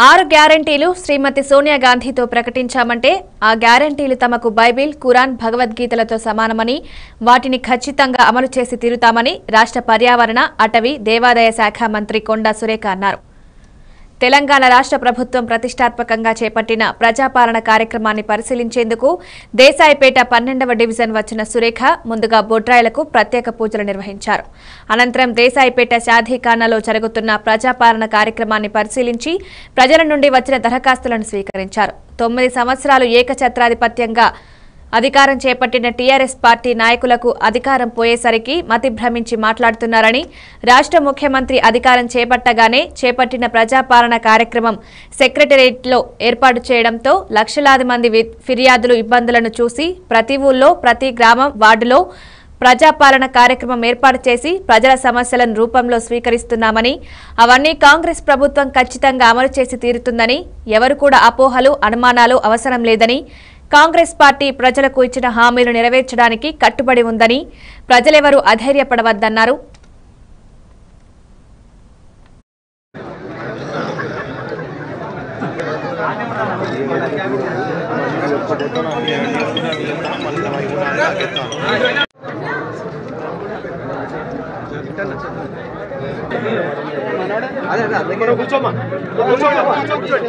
ఆరు గ్యారంటీలు శ్రీమతి సోనియా గాంధీతో ప్రకటించామంటే ఆ గ్యారంటీలు తమకు బైబిల్ ఖురాన్ భగవద్గీతలతో సమానమని వాటిని ఖచ్చితంగా అమలు చేసి తీరుతామని రాష్ట్ర పర్యావరణ అటవీ దేవాదాయ శాఖ మంత్రి కొండా సురేఖ అన్నారు తెలంగాణ రాష్ట్ర ప్రభుత్వం ప్రతిష్టాత్మకంగా చేపట్టిన ప్రజాపాలన కార్యక్రమాన్ని పరిశీలించేందుకు దేశాయిపేట పన్నెండవ డివిజన్ వచ్చిన సురేఖ ముందుగా బొడ్రాయిలకు ప్రత్యేక పూజలు నిర్వహించారు అనంతరం దేశాయిపేట షాదీఖానాలో జరుగుతున్న ప్రజాపాలన కార్యక్రమాన్ని పరిశీలించి ప్రజల నుండి వచ్చిన దరఖాస్తులను స్వీకరించారు తొమ్మిది సంవత్సరాలు ఏకఛత్రాధిపత్యంగా అధికారం చేపట్టిన టీఆర్ఎస్ పార్టీ నాయకులకు అధికారం పోయేసరికి మతి భ్రమించి మాట్లాడుతున్నారని రాష్ట్ర ముఖ్యమంత్రి అధికారం చేపట్టగానే చేపట్టిన ప్రజాపాలన కార్యక్రమం సెక్రటరియట్లో ఏర్పాటు చేయడంతో లక్షలాది మంది వి- ఫిర్యాదులు ఇబ్బందులను చూసి ప్రతి ఊళ్ళో ప్రతి గ్రామం వార్డులో ప్రజాపాలన కార్యక్రమం ఏర్పాటు చేసి ప్రజల సమస్యలను రూపంలో స్వీకరిస్తున్నామని అవన్నీ కాంగ్రెస్ ప్రభుత్వం ఖచ్చితంగా అమలు చేసి తీరుతుందని ఎవరు కూడా అపోహలు అనుమానాలు అవసరం లేదని కాంగ్రెస్ పార్టీ ప్రజలకు ఇచ్చిన హామీలు నెరవేర్చడానికి కట్టుబడి ఉందని ప్రజలెవరూ అధైర్యపడవద్దన్నారు కూర్చోమ్మా కూర్చోమ్మా కూర్చోండి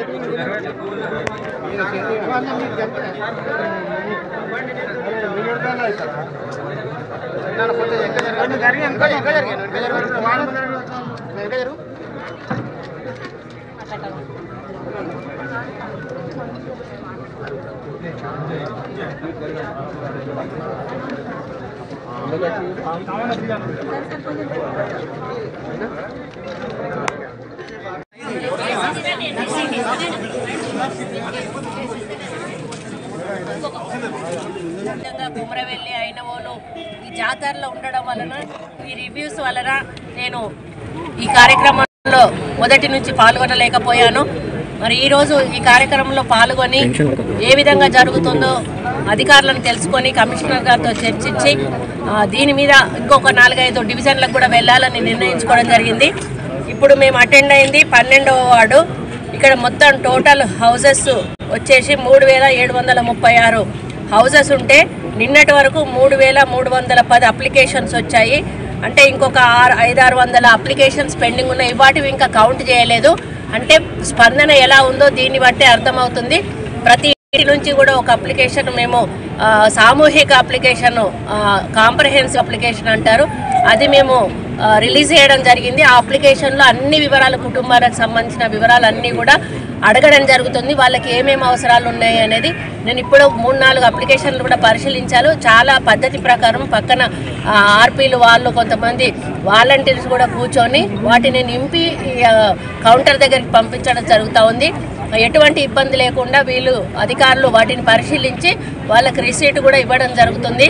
ముఖ్యంగా కుమరవెల్లి అయినవోలు ఈ జాతరలో ఉండడం వలన ఈ రివ్యూస్ వలన నేను ఈ కార్యక్రమంలో మొదటి నుంచి పాల్గొనలేకపోయాను మరి ఈ రోజు ఈ కార్యక్రమంలో పాల్గొని ఏ విధంగా జరుగుతుందో అధికారులను తెలుసుకొని కమిషనర్ గారితో చర్చించి ఆ, దీని మీద ఇంకొక నాలుగైదు డివిజన్లకు కూడా వెళ్ళాలని నిర్ణయించుకోవడం జరిగింది ఇప్పుడు మేము అటెండ్ అయింది పన్నెండవ వార్డు ఇక్కడ మొత్తం టోటల్ హౌసెస్ వచ్చేసి మూడు వేల ఏడు వందల ముప్పై ఆరు హౌసెస్ ఉంటే నిన్నటి వరకు మూడు వేల మూడు వందల పది అప్లికేషన్స్ వచ్చాయి అంటే ఇంకొక ఆరు ఐదారు వందల అప్లికేషన్స్ పెండింగ్ ఉన్నాయి వాటివి ఇంకా కౌంట్ చేయలేదు అంటే స్పందన ఎలా ఉందో దీన్ని బట్టి అర్థమవుతుంది ప్రతి ఇంటి నుంచి కూడా ఒక అప్లికేషన్ మేము ఆ, సామూహిక అప్లికేషన్ కాంప్రహెన్సివ్ అప్లికేషన్ అంటారు అది మేము ఆ, రిలీజ్ చేయడం జరిగింది ఆ అప్లికేషన్లో అన్ని వివరాలు కుటుంబాలకు సంబంధించిన వివరాలు అన్నీ కూడా అడగడం జరుగుతుంది వాళ్ళకి ఏమేమి అవసరాలు ఉన్నాయి అనేది నేను ఇప్పుడు మూడు నాలుగు అప్లికేషన్లు కూడా పరిశీలించాను చాలా పద్ధతి ప్రకారం పక్కన ఆ, ఆర్పీలు వాళ్ళు కొంతమంది వాలంటీర్స్ కూడా కూర్చొని వాటిని నింపి ఈ, ఆ, కౌంటర్ దగ్గరికి పంపించడం జరుగుతూ ఉంది ఎటువంటి ఇబ్బంది లేకుండా వీళ్ళు అధికారులు వాటిని పరిశీలించి వాళ్ళకి రిసీట్ కూడా ఇవ్వడం జరుగుతుంది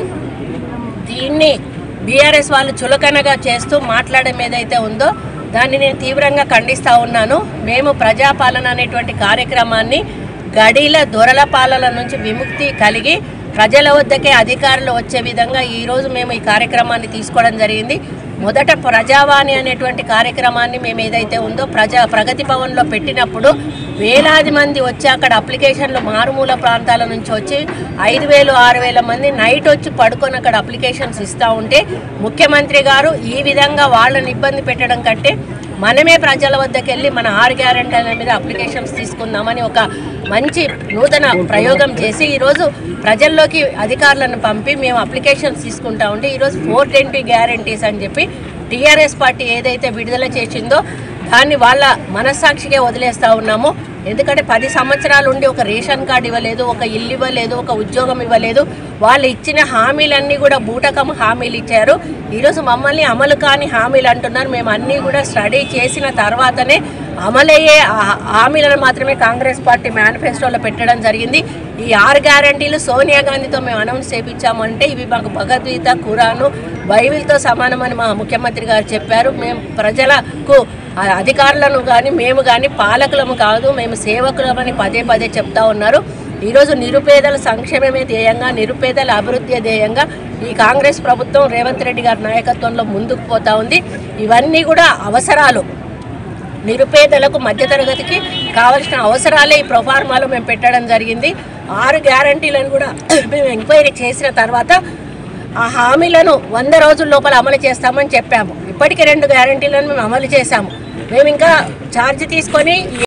దీన్ని బీఆర్ఎస్ వాళ్ళు చులకనగా చేస్తూ మాట్లాడడం ఏదైతే ఉందో దాన్ని నేను తీవ్రంగా ఖండిస్తూ ఉన్నాను మేము ప్రజాపాలన అనేటువంటి కార్యక్రమాన్ని గడిల దొరల పాలన నుంచి విముక్తి కలిగి ప్రజల వద్దకే అధికారులు వచ్చే విధంగా ఈరోజు మేము ఈ కార్యక్రమాన్ని తీసుకోవడం జరిగింది మొదట ప్రజావాణి అనేటువంటి కార్యక్రమాన్ని మేము ఏదైతే ఉందో ప్రజా ప్రగతి భవన్లో పెట్టినప్పుడు వేలాది మంది వచ్చి అక్కడ అప్లికేషన్లు మారుమూల ప్రాంతాల నుంచి వచ్చి ఐదు వేలు ఆరు వేల మంది నైట్ వచ్చి పడుకొని అక్కడ అప్లికేషన్స్ ఇస్తూ ఉంటే ముఖ్యమంత్రి గారు ఈ విధంగా వాళ్ళని ఇబ్బంది పెట్టడం కంటే మనమే ప్రజల వద్దకు వెళ్ళి మన ఆరు గ్యారెంటీల మీద అప్లికేషన్స్ తీసుకుందామని ఒక మంచి నూతన ప్రయోగం చేసి ఈరోజు ప్రజల్లోకి అధికారులను పంపి మేము అప్లికేషన్స్ తీసుకుంటా ఉంటే ఈరోజు ఫోర్ ట్వంటీ గ్యారంటీస్ అని చెప్పి టీఆర్ఎస్ పార్టీ ఏదైతే విడుదల చేసిందో దాన్ని వాళ్ళ మనస్సాక్షికే వదిలేస్తా ఉన్నాము ఎందుకంటే పది సంవత్సరాలు ఉండి ఒక రేషన్ కార్డు ఇవ్వలేదు ఒక ఇల్లు ఇవ్వలేదు ఒక ఉద్యోగం ఇవ్వలేదు వాళ్ళు ఇచ్చిన హామీలన్నీ కూడా బూటకం హామీలు ఇచ్చారు ఈరోజు మమ్మల్ని అమలు కాని హామీలు అంటున్నారు మేము అన్నీ కూడా స్టడీ చేసిన తర్వాతనే అమలయ్యే ఆ హామీలను మాత్రమే కాంగ్రెస్ పార్టీ మేనిఫెస్టోలో పెట్టడం జరిగింది ఈ ఆరు గ్యారంటీలు సోనియా గాంధీతో మేము అనౌన్స్ చేపించామంటే ఇవి మాకు భగవద్గీత ఖురాను బైబిల్తో సమానమని మా ముఖ్యమంత్రి గారు చెప్పారు మేము ప్రజలకు ఆ అధికారులను కానీ మేము కానీ పాలకులము కాదు మేము సేవకులమని పదే పదే చెప్తా ఉన్నారు ఈరోజు నిరుపేదల సంక్షేమమే ధ్యేయంగా నిరుపేదల అభివృద్ధి ధ్యేయంగా ఈ కాంగ్రెస్ ప్రభుత్వం రేవంత్ రెడ్డి గారి నాయకత్వంలో ముందుకు పోతా ఉంది ఇవన్నీ కూడా అవసరాలు నిరుపేదలకు మధ్యతరగతికి కావాల్సిన అవసరాలే ఈ ప్రొఫార్మాలో మేము పెట్టడం జరిగింది ఆరు గ్యారంటీలను కూడా మేము ఎంక్వైరీ చేసిన తర్వాత ఆ హామీలను వంద రోజుల లోపల అమలు చేస్తామని చెప్పాము ఇప్పటికి రెండు గ్యారంటీలను మేము అమలు చేశాము మేము ఇంకా ఛార్జ్ తీసుకొని